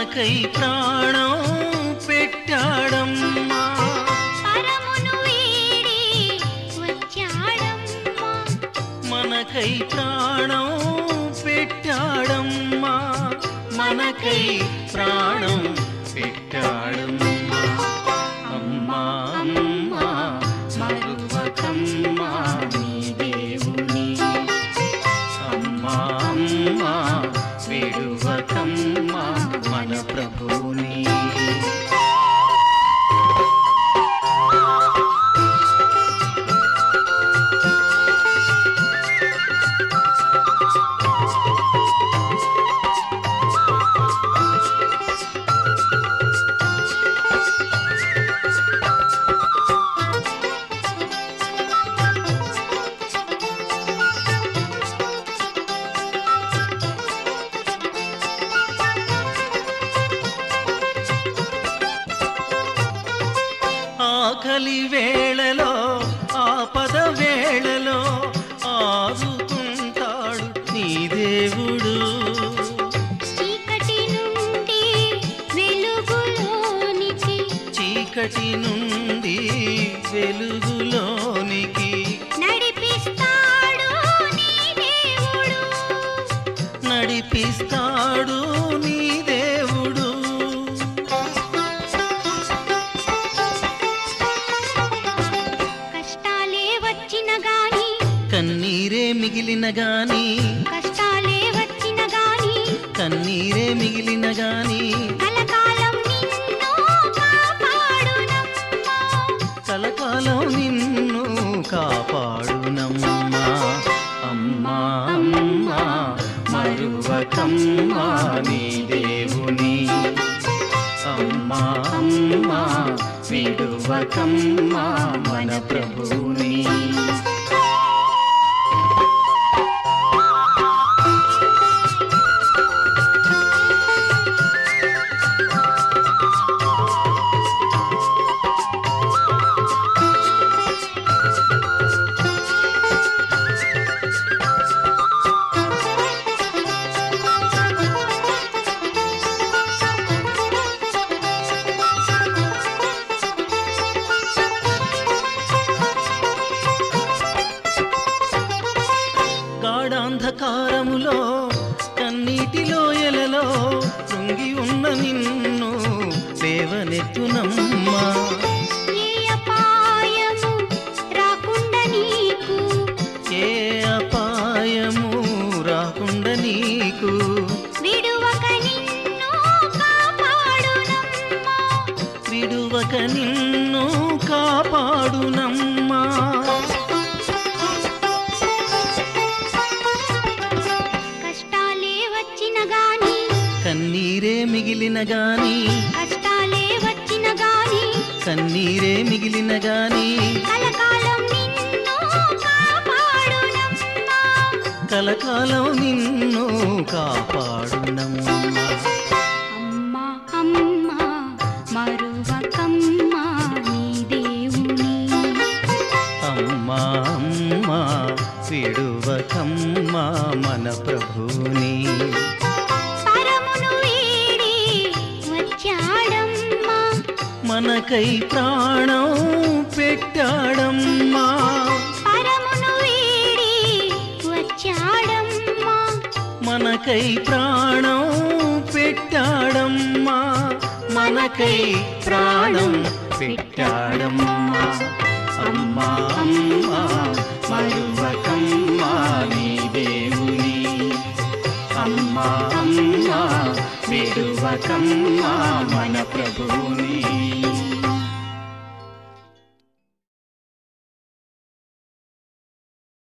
మనకై ప్రాణం పెట్టాడమ్మా పరమును వీడి వచ్చాడమ్మా మనకై ప్రాణం పెట్టాడమ్మా మనకై ప్రాణం పెట్టాడమ్మా అమ్మా అమ్మా మరువకమ్మా నీ దేవుని అమ్మా అమ్మా విడువకమ్మా మన ప్రభుని ఆకలి వేళలో ఆపద వేళలో ఆదుకుంటాడు నీ దేవుడు చీకటి నుండి వెలుగులోనికి చీకటి నుండి వెలుగులోనికి నడిపిస్తాడు నీ దేవుడు నడిపిస్తాడు నీ దేవుడు కష్టాలే వచ్చిన గాని కన్నీరే మిగిలిన గాని కష్టాలే వచ్చిన గాని కన్నీరే మిగిలిన గాని కలకాలం నిన్ను కాపాడునమ్మా కలకాలం నిన్ను కాపాడునమ్మా అమ్మా అమ్మా మరువకమ్మా నీ దేవుని అమ్మా అమ్మా విడువకమ్మా మన ప్రభుని గాఢాంధకారములో కన్నీటిలో ఎలలో కృంగి ఉన్న నిన్ను లేవనెత్తునమ్మా ఏ అపాయము రాకుండా నీకు ఏ అపాయము రాకుండా నీకు విడువక నిన్ను కాపాడునమ్మా విడువక నిన్ను కాపాడునమ్మా కష్టాలే వచ్చిన గాని కన్నీరే మిగిలిన గాని కష్టాలే వచ్చిన గాని కన్నీరే మిగిలిన గాని కలకాలం నిన్ను కాపాడునమ్మా కలకాలం నిన్ను కాపాడునమ్మా అమ్మా అమ్మా మరువకమ్మా నీ దేవుని అమ్మా అమ్మా విడువకమ్మా మన ప్రభుని పరమును వీడి వచ్చాడమ్మా మనకై ప్రాణం పెట్టాడమ్మా పరమును వీడి వచ్చాడమ్మా మనకై ప్రాణం పెట్టాడమ్మా మనకై ప్రాణం పెట్టాడమ్మా అమ్మా అమ్మా మరువకమ్మా నీ దేవుని అమ్మా అమ్మా విడువకమ్మా మన ప్రభుని